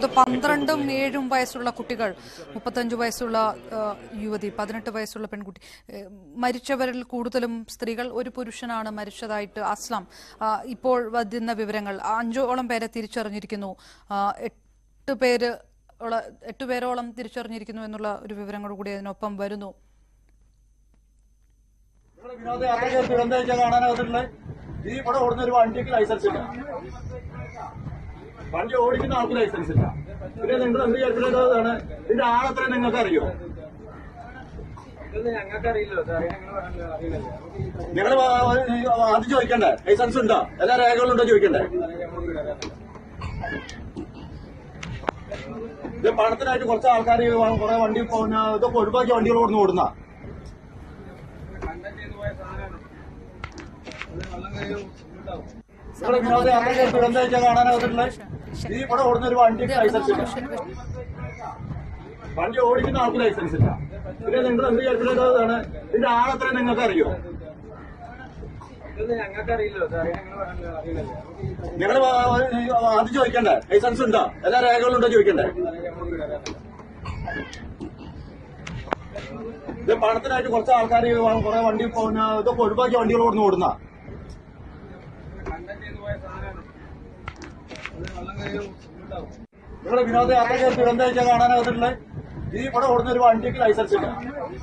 ഇത് പന്ത്രണ്ടും ഏഴും വയസ്സുള്ള കുട്ടികൾ മുപ്പത്തഞ്ച് വയസ്സുള്ള ആ, യുവതി പതിനെട്ട് വയസ്സുള്ള പെൺകുട്ടി ഏ, മരിച്ചവരിൽ കൂടുതലും സ്ത്രീകൾ ഒരു പുരുഷനാണ് മരിച്ചതായിട്ട് അസ്ലാം ആ, ഇപ്പോൾ വരുന്ന വിവരങ്ങൾ അഞ്ചോളം പേരെ തിരിച്ചറിഞ്ഞിരിക്കുന്നു ആ, എട്ട് പേര് ഉള്ള- എട്ട് പേരോളം തിരിച്ചറിഞ്ഞിരിക്കുന്നു എന്നുള്ള ഒരു വിവരങ്ങൾ കൂടി അതിനൊപ്പം വരുന്നു ഇവിടെ വിനോദയാത്രയ്ക്ക് ദുരന്തം കാണാനാകത്തുള്ളത് ഈ ഇവിടെ ഓടുന്ന ഒരു വണ്ടിക്ക് ലൈസൻസ് ഇല്ല വണ്ടി ഓടിക്കുന്ന ആൾക്ക് ലൈസൻസ് ഇല്ല പിന്നെ നിങ്ങൾ എന്ത് വിചാരിക്കുന്നതാണ് ഇതിന്റെ ആളെത്ര നിങ്ങൾക്ക് അറിയോ ഞങ്ങൾക്കറിയില്ലോ സാറേ ഞങ്ങൾ അറിയില്ല നിങ്ങൾ അത് ചോദിക്കണ്ടേ ലൈസൻസ് ഉണ്ടോ എല്ലാ രേഖകളുണ്ടോ ചോദിക്കണ്ടേ ഇത് പണത്തിനായിട്ട് കുറച്ച് ആൾക്കാർ കുറെ വണ്ടി പോകുന്ന ഇതൊക്കെ ഒഴിവാക്കിയ വണ്ടികൾ ഓടുന്ന ഓടുന്ന കണ്ടന്റ് ചെയ്ത് പോയ സാധനമാണ് അത് വെള്ളം കഴിയും ഉണ്ടാവും ഇവിടെ വിനോദയാത്രയ്ക്ക് ദുരന്തം കാണാനാകത്തുള്ളത് ഈ ഇവിടെ ഓടുന്ന ഒരു വണ്ടിക്ക് ലൈസൻസ് ഇല്ല വണ്ടി ഓടിക്കുന്ന ആൾക്ക് ലൈസൻസ് ഇല്ല പിന്നെ നിങ്ങൾ എന്ത് വിചാരിക്കുന്നതാണ് ഇതിന്റെ ആളെത്ര നിങ്ങൾക്ക് അറിയോ ഇതൊന്നും ഞങ്ങൾക്കറിയില്ലോ സാറേ ഞങ്ങൾ അറിയില്ല നിങ്ങൾ അത് ചോദിക്കണ്ടേ ലൈസൻസ് ഉണ്ടോ എല്ലാ രേഖകളുണ്ടോ ചോദിക്കണ്ടേ ഇത് പണത്തിനായിട്ട് കുറച്ച് ആൾക്കാർ കുറെ വണ്ടി പോകുന്ന ഇതൊക്കെ ഒഴിവാക്കിയ വണ്ടികൾ ഓടുന്ന ഓടുന്ന കണ്ടന്റ് ചെയ്ത് പോയ സാധനമാണ് അത് വെള്ളം കഴിയും ഉണ്ടാവും നിങ്ങൾ വിനോദയാത്രയ്ക്ക് ദുരന്തം കാണാനാകത്തുള്ളത് ഈ ഇവിടെ ഓടുന്ന ഒരു വണ്ടിക്ക് ലൈസൻസ് ഇല്ല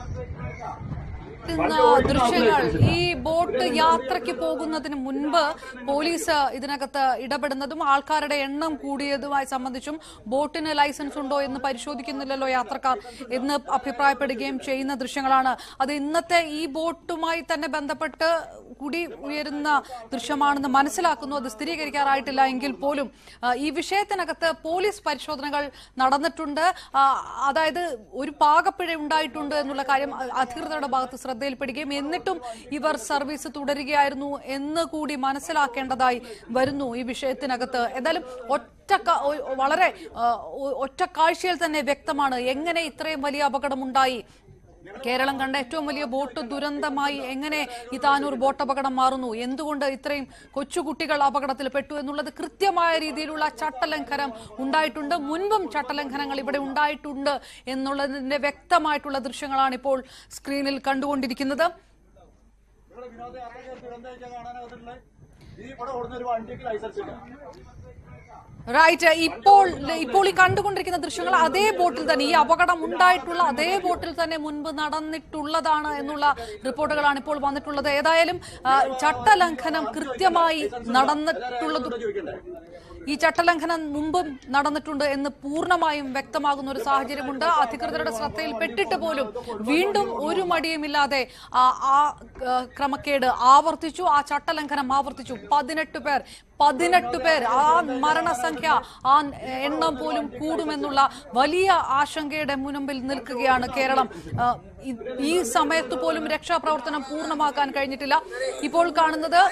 ഇന്ന് ദൃശ്യങ്ങൾ ഈ ബോട്ട് യാത്രയ്ക്ക് പോകുന്നതിന് മുൻപ് പോലീസ് ഇതിനകത്ത് ഇടപെടുന്നതും ആൾക്കാരുടെ എണ്ണം കൂടിയതുമായി സംബന്ധിച്ചും ബോട്ടിന് ലൈസൻസ് ഉണ്ടോ എന്ന് പരിശോധിക്കുന്നില്ലല്ലോ യാത്രക്കാർ എന്ന് അഭിപ്രായപ്പെടുകയും ചെയ്യുന്ന ദൃശ്യങ്ങളാണ് അത് ഇന്നത്തെ ഈ ബോട്ടുമായി തന്നെ ബന്ധപ്പെട്ട് കൂടി ഉയരുന്ന ദൃശ്യമാണെന്ന് മനസ്സിലാക്കുന്നു അത് സ്ഥിരീകരിക്കാറായിട്ടില്ല എങ്കിൽ പോലും ആ, ഈ വിഷയത്തിനകത്ത് പോലീസ് പരിശോധനകൾ നടന്നിട്ടുണ്ട് ആ, അതായത് ഒരു പാകപ്പിഴ ഉണ്ടായിട്ടുണ്ട് എന്നുള്ള കാര്യം അ- അധികൃതരുടെ ഭാഗത്ത് ശ്രദ്ധയിൽപ്പെടുകയും എന്നിട്ടും ഇവർ സർവീസ് തുടരുകയായിരുന്നു എന്ന് കൂടി മനസ്സിലാക്കേണ്ടതായി വരുന്നു ഈ വിഷയത്തിനകത്ത് എന്തായാലും ഒറ്റ ക- ഒ- വളരെ ആ, ഒ- ഒറ്റ കാഴ്ചയിൽ തന്നെ വ്യക്തമാണ് എങ്ങനെ ഇത്രയും വലിയ അപകടമുണ്ടായി കേരളം കണ്ട ഏറ്റവും വലിയ ബോട്ട് ദുരന്തമായി എങ്ങനെ ഈ താനൂർ ബോട്ട് അപകടം മാറുന്നു എന്തുകൊണ്ട് ഇത്രയും കൊച്ചുകുട്ടികൾ അപകടത്തിൽ പെട്ടു എന്നുള്ളത് കൃത്യമായ രീതിയിലുള്ള ചട്ടലംഘനം ഉണ്ടായിട്ടുണ്ട് മുൻപും ചട്ടലംഘനങ്ങൾ ഇവിടെ ഉണ്ടായിട്ടുണ്ട് എന്നുള്ളതിന്റെ വ്യക്തമായിട്ടുള്ള ദൃശ്യങ്ങളാണ് ഇപ്പോൾ സ്ക്രീനിൽ കണ്ടുകൊണ്ടിരിക്കുന്നത് ഇവിടെ വിനോദയാത്രയ്ക്ക് ദുരന്തം കാണാനാകത്തുള്ളത് ഈ ഇവിടെ ഓടുന്ന ഒരു വണ്ടിക്ക് ലൈസൻസ് ഇല്ല റൈറ്റ് ഇപ്പോൾ ഇപ്പോൾ ഈ കണ്ടുകൊണ്ടിരിക്കുന്ന ദൃശ്യങ്ങൾ അതേ ബോട്ടിൽ തന്നെ ഈ അപകടം ഉണ്ടായിട്ടുള്ള അതേ ബോട്ടിൽ തന്നെ മുൻപ് നടന്നിട്ടുള്ളതാണ് എന്നുള്ള റിപ്പോർട്ടുകളാണ് ഇപ്പോൾ വന്നിട്ടുള്ളത് ഏതായാലും ആ, ചട്ടലംഘനം കൃത്യമായി നടന്നിട്ടുള്ളത് ചോദിക്കണ്ടേ ഈ ചട്ടലംഘനം മുമ്പും നടന്നിട്ടുണ്ട് എന്ന് പൂർണ്ണമായും വ്യക്തമാകുന്ന ഒരു സാഹചര്യമുണ്ട് അധികൃതരുടെ ശ്രദ്ധയിൽ പെട്ടിട്ട് പോലും വീണ്ടും ഒരു മടിയുമില്ലാതെ ആ ആ ആ, ക്രമക്കേട് ആവർത്തിച്ചു ആ ചട്ടലംഘനം ആവർത്തിച്ചു പതിനെട്ട് പേർ പതിനെട്ട് പേർ ആ മരണസംഖ്യ ആ എണ്ണം പോലും കൂടുമെന്നുള്ള വലിയ ആശങ്കയുടെ മുൻപിൽ നിൽക്കുകയാണ് കേരളം ആ, ഈ- ഈ സമയത്ത് പോലും രക്ഷാപ്രവർത്തനം പൂർണ്ണമാക്കാൻ കഴിഞ്ഞിട്ടില്ല ഇപ്പോൾ കാണുന്നത്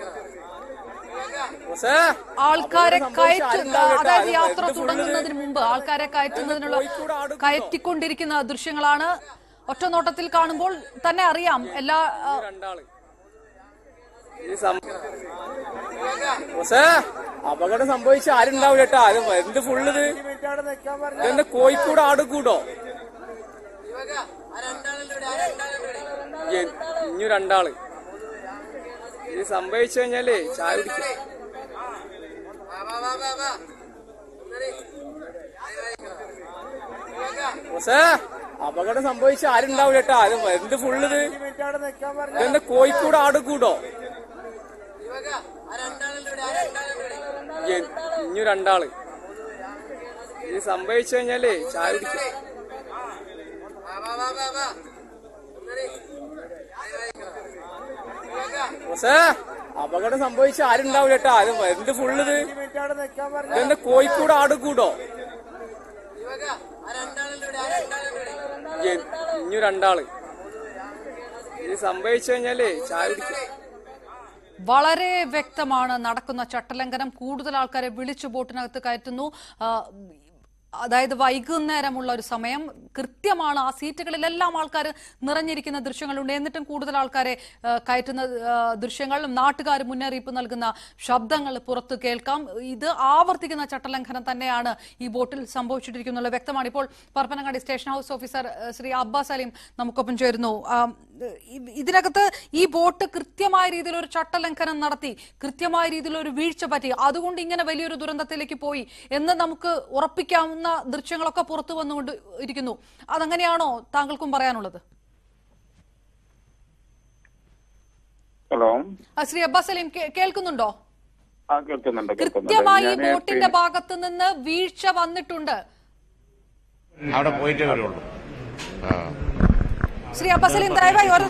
ആൾക്കാരെ കയറ്റു അതായത് യാത്ര തുടങ്ങുന്നതിന് മുമ്പ് ആൾക്കാരെ കയറ്റുന്നതിനുള്ള കയറ്റിക്കൊണ്ടിരിക്കുന്ന ദൃശ്യങ്ങളാണ് ഒറ്റ നോട്ടത്തിൽ കാണുമ്പോൾ തന്നെ അറിയാം എല്ലാ ആ, രണ്ടാള് ഈ സം- ബോസേ, അപകടം സംഭവിച്ച ആരുണ്ടാവില്ല കേട്ടാ അത് എന്ത് ഫുള്ളിത് ഇതെന്താ കോഴിക്കോട് ആട് കൂടോ എ- ഇഞ്ഞു രണ്ടാള് ഇത് സംഭവിച്ചു കഴിഞ്ഞാലേ ചായ കുടിക്കും ബോസേ, അപകടം സംഭവിച്ച ആരുണ്ടാവില്ല കേട്ടാ അത് എന്ത് ഫുള്ളിത് ഇതെന്താ കോഴിക്കോട് ആട് കൂടോ എ- ഇഞ്ഞു രണ്ടാള് ഇത് സംഭവിച്ചു കഴിഞ്ഞാലേ ചായ കുടിക്കും ബോസേ, അപകടം സംഭവിച്ച ആരുണ്ടാവില്ല കേട്ടാ അത് എന്ത് ഫുള്ളിത് ഇതെന്താ കോഴിക്കോട് ആട് കൂടോ എ- ഇഞ്ഞു രണ്ടാള് ഇത് സംഭവിച്ചു കഴിഞ്ഞാലേ ചായ കുടിക്കും വളരെ വ്യക്തമാണ് നടക്കുന്ന ചട്ടലംഘനം കൂടുതൽ ആൾക്കാരെ വിളിച്ചു ബോട്ടിനകത്ത് കയറ്റുന്നു ആ, അതായത് വൈകുന്നേരമുള്ള ഒരു സമയം കൃത്യമാണ് ആ സീറ്റുകളിലെല്ലാം ആൾക്കാർ നിറഞ്ഞിരിക്കുന്ന ദൃശ്യങ്ങളുണ്ട് എന്നിട്ടും കൂടുതൽ ആൾക്കാരെ ആ, കയറ്റുന്ന ആ, ദൃശ്യങ്ങൾ നാട്ടുകാർ മുന്നറിയിപ്പ് നൽകുന്ന ശബ്ദങ്ങൾ പുറത്ത് കേൾക്കാം ഇത് ആവർത്തിക്കുന്ന ചട്ടലംഘനം തന്നെയാണ് ഈ ബോട്ടിൽ സംഭവിച്ചിട്ടിരിക്കുന്നത് വ്യക്തമാണ് ഇപ്പോൾ പരപ്പനങ്ങാടി സ്റ്റേഷൻ ഹൗസ് ഓഫീസർ ആ, ശ്രീ അബ്ബാസ് അലീം നമുക്കൊപ്പം ചേരുന്നു ആ, ഇ- ഇതിനകത്ത് ഈ ബോട്ട് കൃത്യമായ രീതിയിൽ ഒരു ചട്ടലംഘനം നടത്തി കൃത്യമായ രീതിയിൽ ഒരു വീഴ്ച പറ്റി അതുകൊണ്ട് ഇങ്ങനെ വലിയൊരു ദുരന്തത്തിലേക്ക് പോയി എന്ന് നമുക്ക് ഉറപ്പിക്കാവുന്ന ദൃശ്യങ്ങളൊക്കെ പുറത്തു വന്നുകൊണ്ട് ഇരിക്കുന്നു അതങ്ങനെയാണോ താങ്കൾക്കും പറയാനുള്ളത് ഹലോ ആ, ശ്രീ അബ്ബാസ് അലീം കേ- കേൾക്കുന്നുണ്ടോ ആ കേൾക്കുന്നുണ്ട് കൃത്യമായി ഈ കേൾക്കുന്നുണ്ട് ബോട്ടിന്റെ ഭാഗത്ത് നിന്ന് വീഴ്ച വന്നിട്ടുണ്ട് അവിടെ പോയിട്ടേ വരുള്ളൂ ആ ശ്രീ അബ്ബാസ് അലീം ദയവായി ഒരു